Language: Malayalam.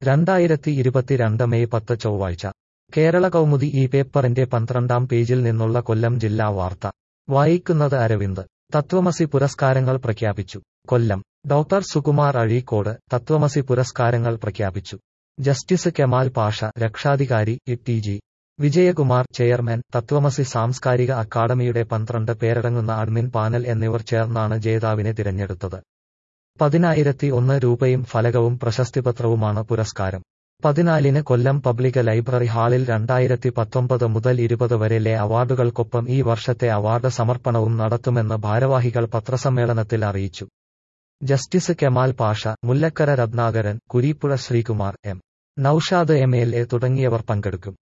രണ്ടായിരത്തി ഇരുപത്തിരണ്ട് മെയ് പത്ത് ചൊവ്വാഴ്ച കേരള കൗമുദി ഈ പേപ്പറിന്റെ പന്ത്രണ്ടാം പേജിൽ നിന്നുള്ള കൊല്ലം ജില്ലാ വാർത്ത വായിക്കുന്നത് അരവിന്ദ് തത്വമസി പുരസ്കാരങ്ങൾ പ്രഖ്യാപിച്ചു കൊല്ലം ഡോക്ടർ സുകുമാർ അഴീക്കോട് തത്വമസി പുരസ്കാരങ്ങൾ പ്രഖ്യാപിച്ചു ജസ്റ്റിസ് കെമാൽ പാഷ രക്ഷാധികാരി ടി ജി വിജയകുമാർ ചെയർമാൻ തത്വമസി സാംസ്കാരിക അക്കാദമിയുടെ പന്ത്രണ്ട് പേരടങ്ങുന്ന അഡ്മിൻ പാനൽ എന്നിവർ ചേർന്നാണ് ജേതാവിനെ തിരഞ്ഞെടുത്തത് പതിനായിരത്തി ഒന്ന് രൂപയും ഫലകവും പ്രശസ്തിപത്രവുമാണ് പുരസ്കാരം പതിനാലിന് കൊല്ലം പബ്ലിക് ലൈബ്രറി ഹാളിൽ രണ്ടായിരത്തി പത്തൊമ്പത് മുതൽ ഇരുപത് വരെലെ അവാർഡുകൾക്കൊപ്പം ഈ വർഷത്തെ അവാർഡ് സമർപ്പണവും നടത്തുമെന്ന് ഭാരവാഹികൾ പത്രസമ്മേളനത്തിൽ അറിയിച്ചു justice Kemal Pasha Mullakkara Ratnakaran Kureepuzha Sreekumar M Noushad M L A തുടങ്ങിയവർ പങ്കെടുക്കും